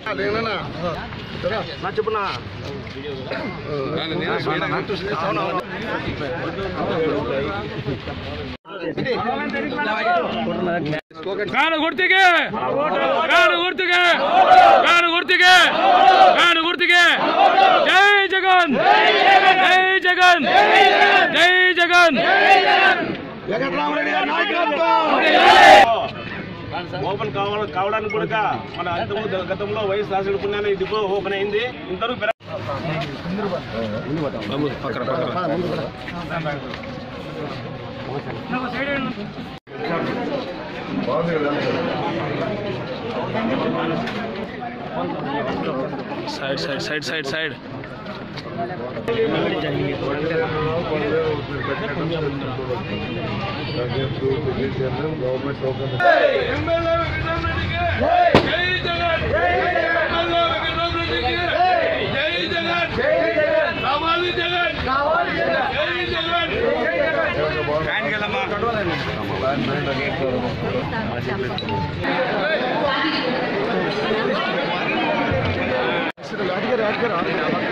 నా చెప్పునా ಕಾನು ಗುರ್ತಿಗೆ ಕಾನು ಗುರ್ತಿಗೆ ಕಾನು ಗುರ್ತಿಗೆ ಕಾನು ಗುರ್ತಿಗೆ ಜೈ ಜಗನ್ ಜೈ ಜಗನ್ ಜೈ ಜಗನ್ వెంకటరామరెడ్డి గారి నాయకత్వం ఓపెన్ కావ కావడానికి కూడా మన అంతకు గతంలో వైఎస్ రాసిన పుణ్యాన్ని ఈ డిపో ఓపెన్ అయింది ఇంతవరకు పెర- side side side side side అడిగారు అడిగారు